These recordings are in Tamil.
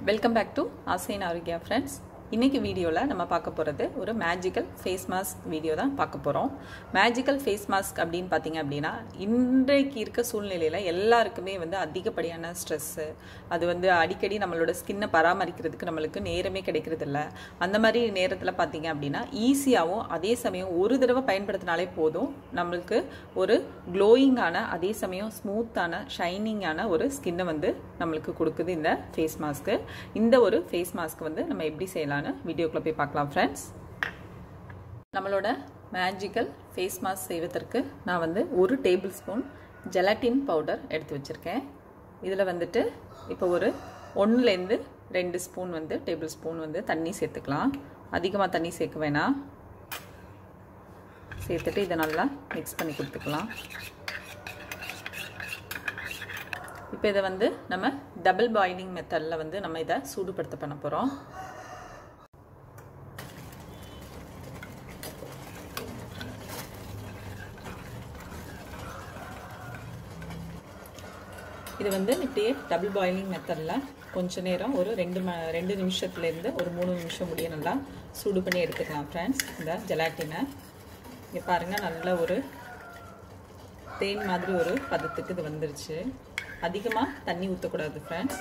வெல்கம் பேக் டு ஆசைன் ஆரோக்கியா ஃப்ரெண்ட்ஸ் இன்னைக்கு வீடியோவில் நம்ம பார்க்க போகிறது ஒரு மேஜிக்கல் ஃபேஸ் மாஸ்க் வீடியோ தான் பார்க்க போகிறோம் மேஜிக்கல் ஃபேஸ் மாஸ்க் அப்படின்னு பார்த்தீங்க அப்படின்னா இன்றைக்கு இருக்க சூழ்நிலையில் எல்லாருக்குமே வந்து அதிகப்படியான ஸ்ட்ரெஸ்ஸு அது வந்து அடிக்கடி நம்மளோட ஸ்கின்னை பராமரிக்கிறதுக்கு நம்மளுக்கு நேரமே கிடைக்கிறது இல்ல அந்த மாதிரி நேரத்தில் பார்த்தீங்க அப்படின்னா ஈஸியாகவும் அதே சமயம் ஒரு தடவை பயன்படுத்தினாலே போதும் நம்மளுக்கு ஒரு க்ளோயிங்கான அதே சமயம் ஸ்மூத்தான ஷைனிங்கான ஒரு ஸ்கின்னை வந்து நம்மளுக்கு கொடுக்குது இந்த ஃபேஸ் மாஸ்க்கு இந்த ஒரு ஃபேஸ் மாஸ்க் வந்து நம்ம எப்படி செய்யலாம்னு வீடியோக்குள்ளே போய் பார்க்கலாம் ஃப்ரெண்ட்ஸ் நம்மளோட மேஜிக்கல் ஃபேஸ் மாஸ்க் செய்வதற்கு நான் வந்து ஒரு டேபிள் ஸ்பூன் ஜெலட்டின் பவுடர் எடுத்து வச்சுருக்கேன் இதில் வந்துட்டு இப்போ ஒரு ஒன்றுலேருந்து ரெண்டு ஸ்பூன் வந்து டேபிள் ஸ்பூன் வந்து தண்ணி சேர்த்துக்கலாம் அதிகமாக தண்ணி சேர்க்க வேணாம் சேர்த்துட்டு இதை நல்லா மிக்ஸ் பண்ணி கொடுத்துக்கலாம் இப்போ இதை வந்து நம்ம டபுள் பாயிலிங் மெத்தடில் வந்து நம்ம இதை சூடுபடுத்த பண்ண போகிறோம் இது வந்து இப்படியே டபுள் பாயிலிங் மெத்தடில் கொஞ்ச நேரம் ஒரு ரெண்டு ம ரெண்டு நிமிஷத்துலேருந்து ஒரு மூணு நிமிஷம் முடிய நல்லா சூடு பண்ணி எடுத்துக்கலாம் ஃப்ரெண்ட்ஸ் இந்த ஜெலாட்டினை இங்கே பாருங்கள் நல்ல ஒரு தேன் மாதிரி ஒரு பதத்துக்கு இது வந்துருச்சு அதிகமாக தண்ணி ஊற்றக்கூடாது ஃப்ரெண்ட்ஸ்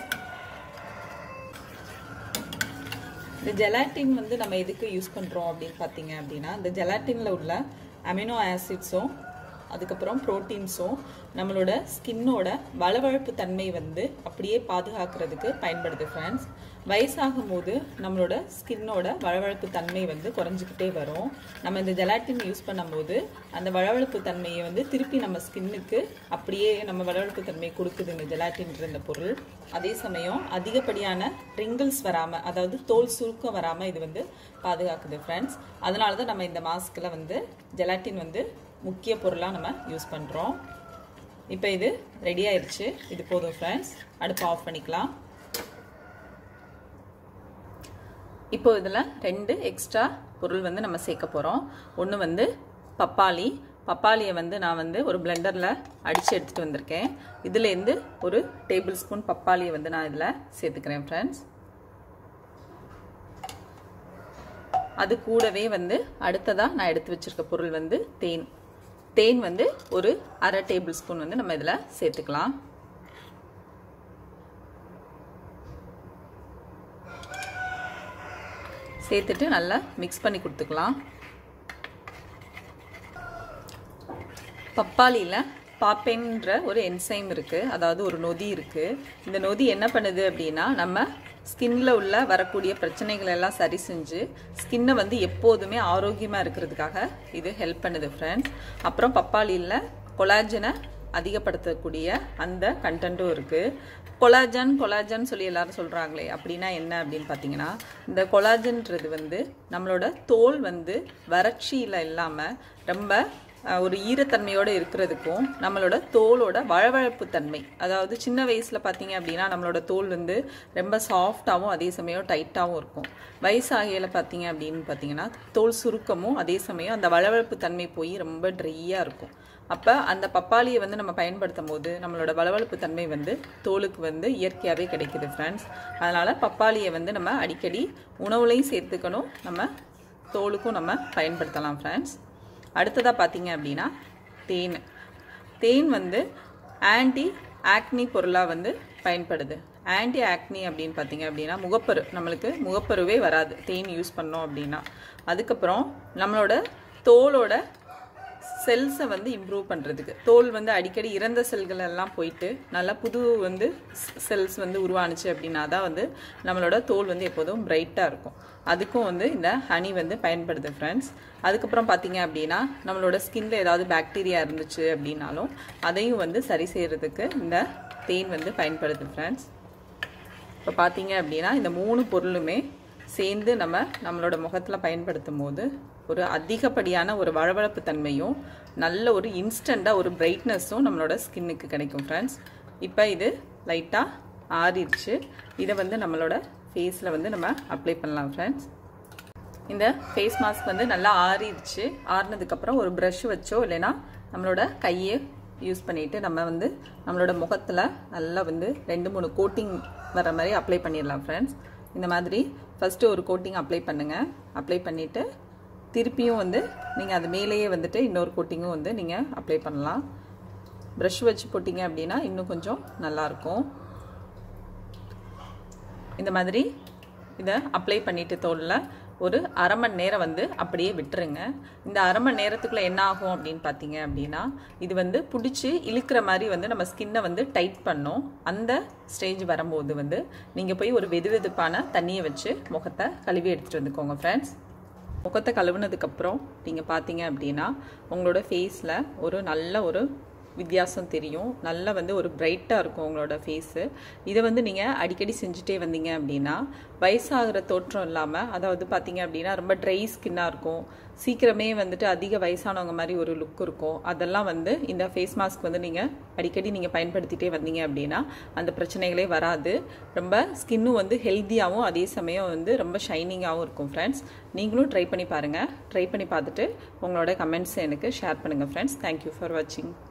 இந்த ஜெலாட்டின் வந்து நம்ம எதுக்கு யூஸ் பண்ணுறோம் அப்படின்னு பார்த்தீங்க அப்படின்னா இந்த ஜெலாட்டினில் உள்ள அமினோ ஆசிட்ஸும் அதுக்கப்புறம் ப்ரோட்டீன்ஸும் நம்மளோட ஸ்கின்னோட வளவழப்பு தன்மை வந்து அப்படியே பாதுகாக்கிறதுக்கு பயன்படுது ஃப்ரெண்ட்ஸ் வயசாகும் போது நம்மளோட ஸ்கின்னோட வளவழப்பு தன்மை வந்து குறைஞ்சிக்கிட்டே வரும் நம்ம இந்த ஜெலாட்டின் யூஸ் பண்ணும்போது அந்த வளவழப்பு தன்மையை வந்து திருப்பி நம்ம ஸ்கின்னுக்கு அப்படியே நம்ம வளவழப்பு தன்மையை கொடுக்குது இந்த ஜெலாட்டின்ற இந்த பொருள் அதே சமயம் அதிகப்படியான ரிங்கிள்ஸ் வராமல் அதாவது தோல் சுருக்கம் வராமல் இது வந்து பாதுகாக்குது ஃப்ரெண்ட்ஸ் அதனால தான் நம்ம இந்த மாஸ்கில் வந்து ஜெலாட்டின் வந்து முக்கிய பொருளாக நம்ம யூஸ் பண்ணுறோம் இப்போ இது ரெடி ஆயிடுச்சு இது போதும் ஃப்ரெண்ட்ஸ் அடுப்பு ஆஃப் பண்ணிக்கலாம் இப்போ இதில் ரெண்டு எக்ஸ்ட்ரா பொருள் வந்து நம்ம சேர்க்க போகிறோம் ஒன்று வந்து பப்பாளி பப்பாளியை வந்து நான் வந்து ஒரு பிளெண்டரில் அடித்து எடுத்துகிட்டு வந்திருக்கேன் இதுலேருந்து ஒரு டேபிள் ஸ்பூன் பப்பாளியை வந்து நான் இதில் சேர்த்துக்கிறேன் ஃப்ரெண்ட்ஸ் அது கூடவே வந்து அடுத்ததாக நான் எடுத்து வச்சுருக்க பொருள் வந்து தேன் தேன் வந்து ஒரு அரை டேபிள் ஸ்பூன் வந்து நம்ம இதில் சேர்த்துக்கலாம் சேர்த்துட்டு நல்லா மிக்ஸ் பண்ணி கொடுத்துக்கலாம் பப்பாளியில் பாப்பென்ற ஒரு என்சைம் இருக்குது அதாவது ஒரு நொதி இருக்குது இந்த நொதி என்ன பண்ணுது அப்படின்னா நம்ம ஸ்கின்ல உள்ள வரக்கூடிய பிரச்சனைகள் எல்லாம் சரி செஞ்சு ஸ்கின்னை வந்து எப்போதுமே ஆரோக்கியமாக இருக்கிறதுக்காக இது ஹெல்ப் பண்ணுது ஃப்ரெண்ட்ஸ் அப்புறம் பப்பாளியில் கொலாஜனை அதிகப்படுத்தக்கூடிய அந்த கண்டென்ட்டும் இருக்குது கொலாஜன் கொலாஜன் சொல்லி எல்லாரும் சொல்கிறாங்களே அப்படின்னா என்ன அப்படின்னு பார்த்தீங்கன்னா இந்த கொலாஜன்ன்றது வந்து நம்மளோட தோல் வந்து வறட்சியில் இல்லாமல் ரொம்ப ஒரு ஈரத்தன்மையோடு இருக்கிறதுக்கும் நம்மளோட தோலோட வழவழப்பு தன்மை அதாவது சின்ன வயசில் பார்த்தீங்க அப்படின்னா நம்மளோட தோல் வந்து ரொம்ப சாஃப்டாகவும் அதே சமயம் டைட்டாகவும் இருக்கும் வயசாகையில் பார்த்தீங்க அப்படின்னு பார்த்தீங்கன்னா தோல் சுருக்கமும் அதே சமயம் அந்த வளவழப்பு தன்மை போய் ரொம்ப ட்ரையாக இருக்கும் அப்போ அந்த பப்பாளியை வந்து நம்ம பயன்படுத்தும் போது நம்மளோட வளவழப்பு தன்மை வந்து தோலுக்கு வந்து இயற்கையாகவே கிடைக்குது ஃப்ரெண்ட்ஸ் அதனால் பப்பாளியை வந்து நம்ம அடிக்கடி உணவுலையும் சேர்த்துக்கணும் நம்ம தோலுக்கும் நம்ம பயன்படுத்தலாம் ஃப்ரெண்ட்ஸ் அடுத்ததாக பார்த்தீங்க அப்படின்னா தேன் தேன் வந்து ஆன்டி ஆக்னி பொருளாக வந்து பயன்படுது ஆன்டி ஆக்னி அப்படின்னு பார்த்தீங்க அப்படின்னா முகப்பரு நம்மளுக்கு முகப்பருவே வராது தேன் யூஸ் பண்ணோம் அப்படின்னா அதுக்கப்புறம் நம்மளோட தோலோட செல்ஸை வந்து இம்ப்ரூவ் பண்ணுறதுக்கு தோல் வந்து அடிக்கடி இறந்த செல்கள் எல்லாம் போயிட்டு நல்லா புது வந்து செல்ஸ் வந்து உருவானுச்சு அப்படின்னா தான் வந்து நம்மளோட தோல் வந்து எப்போதும் பிரைட்டாக இருக்கும் அதுக்கும் வந்து இந்த ஹனி வந்து பயன்படுது ஃப்ரெண்ட்ஸ் அதுக்கப்புறம் பார்த்தீங்க அப்படின்னா நம்மளோட ஸ்கின்ல ஏதாவது பாக்டீரியா இருந்துச்சு அப்படின்னாலும் அதையும் வந்து சரி செய்கிறதுக்கு இந்த தேன் வந்து பயன்படுது ஃப்ரெண்ட்ஸ் இப்போ பார்த்தீங்க அப்படின்னா இந்த மூணு பொருளுமே சேர்ந்து நம்ம நம்மளோட முகத்தில் பயன்படுத்தும் போது ஒரு அதிகப்படியான ஒரு வளவளப்பு தன்மையும் நல்ல ஒரு இன்ஸ்டண்ட்டாக ஒரு பிரைட்னஸும் நம்மளோட ஸ்கின்னுக்கு கிடைக்கும் ஃப்ரெண்ட்ஸ் இப்போ இது லைட்டாக ஆறிடுச்சு இதை வந்து நம்மளோட ஃபேஸில் வந்து நம்ம அப்ளை பண்ணலாம் ஃப்ரெண்ட்ஸ் இந்த ஃபேஸ் மாஸ்க் வந்து நல்லா ஆறிடுச்சு ஆறினதுக்கப்புறம் ஒரு ப்ரஷ் வச்சோ இல்லைன்னா நம்மளோட கையை யூஸ் பண்ணிவிட்டு நம்ம வந்து நம்மளோட முகத்தில் நல்லா வந்து ரெண்டு மூணு கோட்டிங் வர மாதிரி அப்ளை பண்ணிடலாம் ஃப்ரெண்ட்ஸ் இந்த மாதிரி ஃபஸ்ட்டு ஒரு கோட்டிங் அப்ளை பண்ணுங்கள் அப்ளை பண்ணிவிட்டு திருப்பியும் வந்து நீங்கள் அது மேலேயே வந்துட்டு இன்னொரு கோட்டிங்கும் வந்து நீங்கள் அப்ளை பண்ணலாம் ப்ரஷ் வச்சு போட்டிங்க அப்படின்னா இன்னும் கொஞ்சம் நல்லாயிருக்கும் இந்த மாதிரி இதை அப்ளை பண்ணிவிட்டு தோலில் ஒரு அரை மணி நேரம் வந்து அப்படியே விட்டுருங்க இந்த அரை மணி நேரத்துக்குள்ளே என்ன ஆகும் அப்படின்னு பார்த்தீங்க அப்படின்னா இது வந்து பிடிச்சி இழுக்கிற மாதிரி வந்து நம்ம ஸ்கின்னை வந்து டைட் பண்ணும் அந்த ஸ்டேஜ் வரும்போது வந்து நீங்கள் போய் ஒரு வெது வெதுப்பான தண்ணியை வச்சு முகத்தை கழுவி எடுத்துகிட்டு வந்துக்கோங்க ஃப்ரெண்ட்ஸ் முகத்தை கழுவுனதுக்கப்புறம் நீங்கள் பார்த்தீங்க அப்படின்னா உங்களோட ஃபேஸில் ஒரு நல்ல ஒரு வித்தியாசம் தெரியும் நல்லா வந்து ஒரு பிரைட்டாக இருக்கும் உங்களோட ஃபேஸு இதை வந்து நீங்கள் அடிக்கடி செஞ்சுட்டே வந்தீங்க அப்படின்னா வயசாகிற தோற்றம் இல்லாமல் அதாவது பார்த்தீங்க அப்படின்னா ரொம்ப ட்ரை ஸ்கின்னாக இருக்கும் சீக்கிரமே வந்துட்டு அதிக வயசானவங்க மாதிரி ஒரு லுக் இருக்கும் அதெல்லாம் வந்து இந்த ஃபேஸ் மாஸ்க் வந்து நீங்கள் அடிக்கடி நீங்கள் பயன்படுத்திட்டே வந்தீங்க அப்படின்னா அந்த பிரச்சனைகளே வராது ரொம்ப ஸ்கின்னும் வந்து ஹெல்த்தியாகவும் அதே சமயம் வந்து ரொம்ப ஷைனிங்காகவும் இருக்கும் ஃப்ரெண்ட்ஸ் நீங்களும் ட்ரை பண்ணி பாருங்கள் ட்ரை பண்ணி பார்த்துட்டு உங்களோட கமெண்ட்ஸ் எனக்கு ஷேர் பண்ணுங்கள் ஃப்ரெண்ட்ஸ் தேங்க்யூ ஃபார் வாட்சிங்